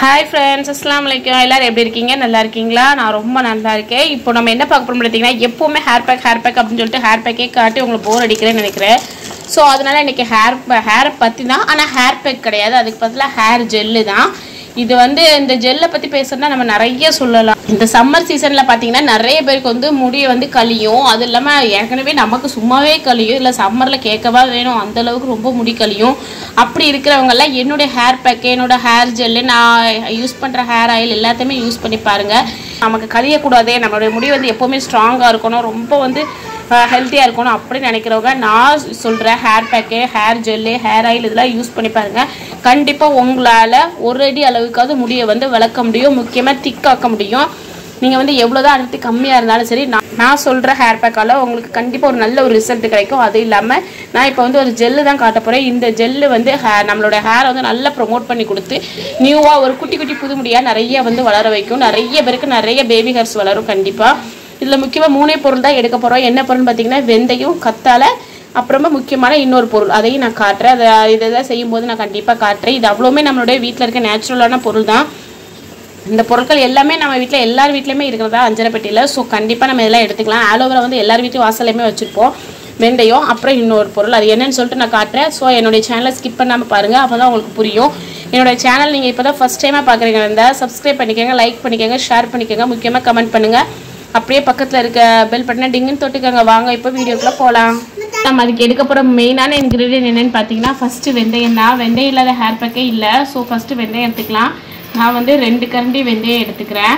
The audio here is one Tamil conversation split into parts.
ஹாய் ஃப்ரெண்ட்ஸ் அஸ்லாம் வலைக்கம் எல்லாரும் எப்படி இருக்கீங்க நல்லா இருக்கீங்களா நான் ரொம்ப நல்லா இருக்கேன் இப்போ நம்ம என்ன பார்க்க போறோம் பார்த்தீங்கன்னா எப்போவுமே ஹேர் பேக் ஹேர் பேக் அப்படின்னு சொல்லிட்டு ஹேர் பேக்கே காட்டி உங்களுக்கு போர் அடிக்கிறேன்னு நினைக்கிறேன் ஸோ அதனால இன்னைக்கு ஹேர் ஹேரை பற்றி தான் ஆனால் ஹேர் பேக் கிடையாது அதுக்கு பதிலாக ஹேர் ஜெல்லு தான் இது வந்து இந்த ஜெல்லை பற்றி பேசுறதுனா நம்ம நிறைய சொல்லலாம் இந்த சம்மர் சீசனில் பார்த்தீங்கன்னா நிறைய பேருக்கு வந்து முடியை வந்து கழியும் அது இல்லாமல் ஏற்கனவே நமக்கு சும்மாவே கழியும் இல்லை சம்மரில் கேட்கவா வேணும் அந்த அளவுக்கு ரொம்ப முடி கழியும் அப்படி இருக்கிறவங்கெல்லாம் என்னுடைய ஹேர் பேக்கு என்னோட ஹேர் ஜெல்லு நான் யூஸ் பண்ணுற ஹேர் ஆயில் எல்லாத்தையுமே யூஸ் பண்ணி பாருங்கள் நமக்கு கழியக்கூடாது நம்மளுடைய முடி வந்து எப்போவுமே ஸ்ட்ராங்காக இருக்கணும் ரொம்ப வந்து ஹெல்த்தியாக இருக்கணும் அப்படின்னு நினைக்கிறவங்க நான் சொல்கிற hair pack hair gel hair oil இதெல்லாம் யூஸ் பண்ணி பாருங்கள் கண்டிப்பாக உங்களால் ஒரு அடி அளவுக்காவது முடியை வந்து வளர்க்க முடியும் முக்கியமாக திக்காக்க முடியும் நீங்கள் வந்து எவ்வளோதான் அடர்த்தி கம்மியாக இருந்தாலும் சரி நான் நான் சொல்கிற ஹேர் பேக்கால் உங்களுக்கு கண்டிப்பாக ஒரு நல்ல ஒரு ரிசல்ட் கிடைக்கும் அது இல்லாமல் நான் இப்போ வந்து ஒரு ஜெல்லு தான் காட்ட போகிறேன் இந்த ஜெல்லு வந்து ஹே நம்மளோட ஹேரை வந்து நல்லா ப்ரொமோட் பண்ணி கொடுத்து நியூவாக ஒரு குட்டி குட்டி புது முடியாக நிறைய வந்து வளர வைக்கும் நிறைய பேருக்கு நிறைய பேபி ஹேர்ஸ் வளரும் கண்டிப்பாக இதில் முக்கியமாக மூணே பொருள் தான் எடுக்க போகிறோம் என்ன பொருள்னு பார்த்தீங்கன்னா வெந்தயம் கத்தாழை அப்புறமா முக்கியமான இன்னொரு பொருள் அதையும் நான் காட்டுறேன் அதை இதெல்லாம் செய்யும்போது நான் கண்டிப்பாக காட்டுறேன் இது அவ்வளோவுமே நம்மளுடைய வீட்டில் இருக்க நேச்சுரலான பொருள் தான் இந்த பொருட்கள் எல்லாமே நம்ம வீட்டில் எல்லார் வீட்லையுமே இருக்கிறதா அஞ்சரை பெட்டியில் ஸோ கண்டிப்பாக நம்ம இதெல்லாம் எடுத்துக்கலாம் ஆலோவேரா வந்து எல்லார் வீட்லையும் வாசல்லையுமே வச்சுருப்போம் வெந்தயம் அப்புறம் இன்னொரு பொருள் அது என்னன்னு சொல்லிட்டு நான் காட்டுறேன் ஸோ என்னுடைய சேனலை ஸ்கிப் பண்ணாமல் பாருங்கள் அப்போ தான் உங்களுக்கு புரியும் என்னோட சேனல் நீங்கள் இப்போ தான் ஃபஸ்ட் டைமாக பார்க்குறீங்க இருந்தால் சப்ஸ்கிரைப் பண்ணிக்கோங்க லைக் பண்ணிக்கோங்க ஷேர் பண்ணிக்கோங்க முக்கியமாக கமெண்ட் பண்ணுங்கள் அப்படியே பக்கத்தில் இருக்க பெல் பட்டனை டிங்குன்னு தொட்டுக்கோங்க வாங்க இப்போ வீடியோக்குள்ளே போகலாம் நம்ம அதுக்கு எடுக்க போகிற மெயினான இன்க்ரீடியன்ட் என்னென்னு பார்த்தீங்கன்னா ஃபஸ்ட்டு வெந்தயம் தான் வெந்தயம் இல்லாத ஹேர் பேக்கே இல்லை ஸோ ஃபஸ்ட்டு வெந்தயம் எடுத்துக்கலாம் நான் வந்து ரெண்டு கரண்டி வெந்தயம் எடுத்துக்கிறேன்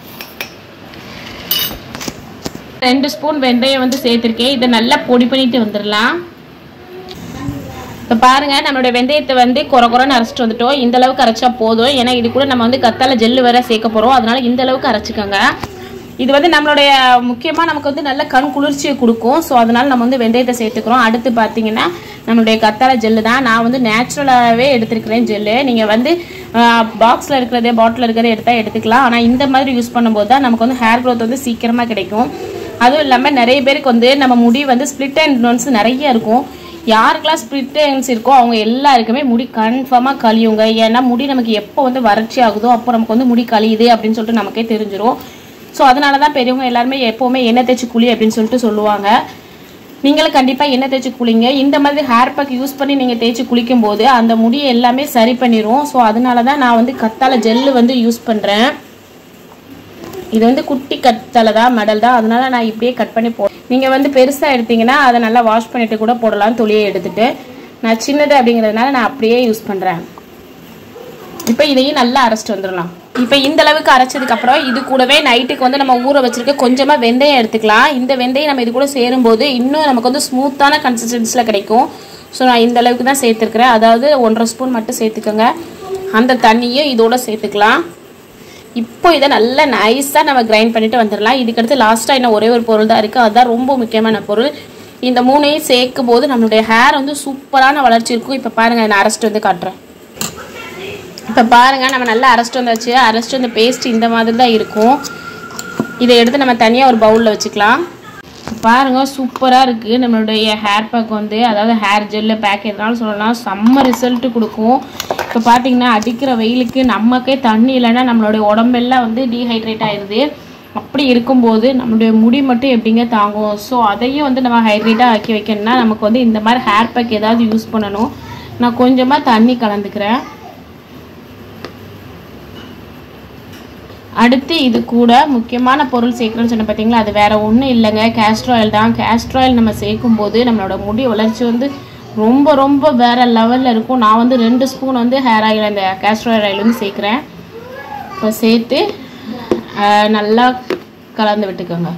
ரெண்டு ஸ்பூன் வெந்தயம் வந்து சேர்த்துருக்கேன் இதை நல்லா பொடி பண்ணிட்டு வந்துடலாம் இப்போ பாருங்க நம்மளோட வெந்தயத்தை வந்து குறை குறைன்னு அரைச்சிட்டு வந்துட்டோம் இந்த அளவுக்கு அரைச்சா போதும் ஏன்னா இது கூட நம்ம வந்து கத்தால ஜெல்லு வேற சேர்க்க போகிறோம் அதனால இந்த அளவுக்கு அரைச்சிக்கோங்க இது வந்து நம்மளுடைய முக்கியமாக நமக்கு வந்து நல்ல கண் குளிர்ச்சியை கொடுக்கும் ஸோ அதனால நம்ம வந்து வெந்தயத்தை சேர்த்துக்கிறோம் அடுத்து பார்த்தீங்கன்னா நம்மளுடைய கத்தாழை ஜெல்லு தான் நான் வந்து நேச்சுரலாகவே எடுத்துருக்கிறேன் ஜெல்லு நீங்கள் வந்து பாக்ஸில் இருக்கிறதே பாட்டில் இருக்கிறதே எடுத்தால் எடுத்துக்கலாம் ஆனால் இந்த மாதிரி யூஸ் பண்ணும்போது தான் நமக்கு வந்து ஹேர் க்ரோத் வந்து சீக்கிரமாக கிடைக்கும் அதுவும் இல்லாமல் நிறைய பேருக்கு வந்து நம்ம முடி வந்து ஸ்ப்ளிட் அண்ட் நிறைய இருக்கும் யாருக்கெல்லாம் ஸ்ப்ளிட் எண்ட்ஸ் இருக்கோ அவங்க எல்லாருக்குமே முடி கன்ஃபார்மாக கழியுங்க ஏன்னா முடி நமக்கு எப்போ வந்து வறட்சி ஆகுதோ அப்போ நமக்கு வந்து முடி கழியுது அப்படின்னு சொல்லிட்டு நமக்கே தெரிஞ்சிரும் ஸோ அதனால தான் பெரியவங்க எல்லாருமே எப்போவுமே எண்ணெய் தேய்ச்சி குழி அப்படின்னு சொல்லிட்டு சொல்லுவாங்க நீங்களும் கண்டிப்பாக எண்ணெய் தேய்ச்சி குளிங்க இந்த மாதிரி ஹேர் பேக் யூஸ் பண்ணி நீங்கள் தேய்ச்சி குளிக்கும் போது அந்த முடியை எல்லாமே சரி பண்ணிடும் ஸோ அதனால தான் நான் வந்து கத்தாழை ஜெல்லு வந்து யூஸ் பண்ணுறேன் இது வந்து குட்டி கத்தலை தான் மெடல் தான் அதனால நான் இப்படியே கட் பண்ணி போ நீங்கள் வந்து பெருசாக எடுத்தீங்கன்னா அதை நல்லா வாஷ் பண்ணிட்டு கூட போடலாம் துளியை எடுத்துட்டு நான் சின்னது அப்படிங்கிறதுனால நான் அப்படியே யூஸ் பண்ணுறேன் இப்போ இதையும் நல்லா அரைச்சிட்டு வந்துடலாம் இப்போ இந்த அளவுக்கு அரைச்சதுக்கப்புறம் இது கூடவே நைட்டுக்கு வந்து நம்ம ஊற வச்சிருக்க கொஞ்சமாக வெந்தயம் எடுத்துக்கலாம் இந்த வெந்தயம் நம்ம இது கூட சேரும்போது இன்னும் நமக்கு வந்து ஸ்மூத்தான கன்சிஸ்டன்ஸில் கிடைக்கும் ஸோ நான் இந்த அளவுக்கு தான் சேர்த்துருக்குறேன் அதாவது ஒன்றரை ஸ்பூன் மட்டும் சேர்த்துக்கோங்க அந்த தண்ணியும் இதோட சேர்த்துக்கலாம் இப்போ இதை நல்லா நைஸாக நம்ம கிரைண்ட் பண்ணிட்டு வந்துடலாம் இதுக்கடுத்து லாஸ்ட்டாக இன்னும் ஒரே ஒரு பொருள் தான் இருக்குது அதுதான் ரொம்ப முக்கியமான பொருள் இந்த மூணையும் சேர்க்கும் போது நம்மளுடைய ஹேர் வந்து சூப்பரான வளர்ச்சி இருக்கும் இப்போ பாருங்கள் நான் அரைச்சிட்டு வந்து காட்டுறேன் இப்போ பாருங்கள் நம்ம நல்லா அரைச்சிட்டு வந்தாச்சு அரைச்சிட்டு வந்த பேஸ்ட் இந்த மாதிரி தான் இருக்கும் இதை எடுத்து நம்ம தனியாக ஒரு பவுலில் வச்சுக்கலாம் பாருங்கள் சூப்பராக இருக்குது நம்மளுடைய ஹேர் பேக் வந்து அதாவது ஹேர் ஜெல்லு பேக் எதனாலும் சொல்லலாம் செம்ம ரிசல்ட்டு கொடுக்கும் இப்போ பார்த்தீங்கன்னா அடிக்கிற வெயிலுக்கு நமக்கே தண்ணி இல்லைன்னா நம்மளுடைய உடம்பெல்லாம் வந்து டீஹைட்ரேட் ஆயிடுது அப்படி இருக்கும்போது நம்மளுடைய முடி மட்டும் எப்படிங்க தாங்கும் ஸோ அதையும் வந்து நம்ம ஹைட்ரேட்டாக ஆக்கி வைக்கணும்னா நமக்கு வந்து இந்த மாதிரி ஹேர் பேக் ஏதாவது யூஸ் பண்ணணும் நான் கொஞ்சமாக தண்ணி கலந்துக்கிறேன் அடுத்து இது கூட முக்கியமான பொருள் சேர்க்குறேன்னு சொன்ன பார்த்தீங்களா அது வேற ஒன்றும் இல்லைங்க கேஸ்ட்ர் ஆயில் தான் கேஸ்ட்ர் ஆயில் நம்ம சேர்க்கும் போது நம்மளோட முடி வளர்ச்சி வந்து ரொம்ப ரொம்ப வேற லெவலில் இருக்கும் நான் வந்து ரெண்டு ஸ்பூன் வந்து ஹேர் ஆயில் அந்த கேஸ்ட்ர் ஆயில் வந்து சேர்க்குறேன் இப்போ சேர்த்து நல்லா கலந்து விட்டுக்கோங்க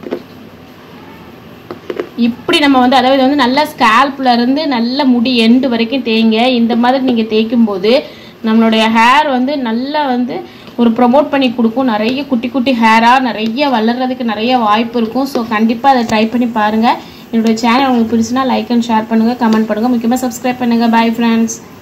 இப்படி நம்ம வந்து அதாவது வந்து நல்ல ஸ்கேல்ப்ல இருந்து நல்ல முடி எண்டு வரைக்கும் தேய்ங்க இந்த மாதிரி நீங்கள் தேய்க்கும் போது நம்மளுடைய ஹேர் வந்து நல்லா வந்து ஒரு ப்ரொமோட் பண்ணி கொடுக்கும் நிறைய குட்டி குட்டி ஹேராக நிறைய வளர்கிறதுக்கு நிறைய வாய்ப்பு இருக்கும் ஸோ கண்டிப்பாக அதை ட்ரை பண்ணி பாருங்கள் என்னோடய சேனல் உங்களுக்கு பிடிச்சுன்னா லைக் அண்ட் ஷேர் பண்ணுங்கள் கமெண்ட் பண்ணுங்கள் முக்கியமாக சப்ஸ்கிரைப் பண்ணுங்கள் பாய் ஃப்ரெண்ட்ஸ்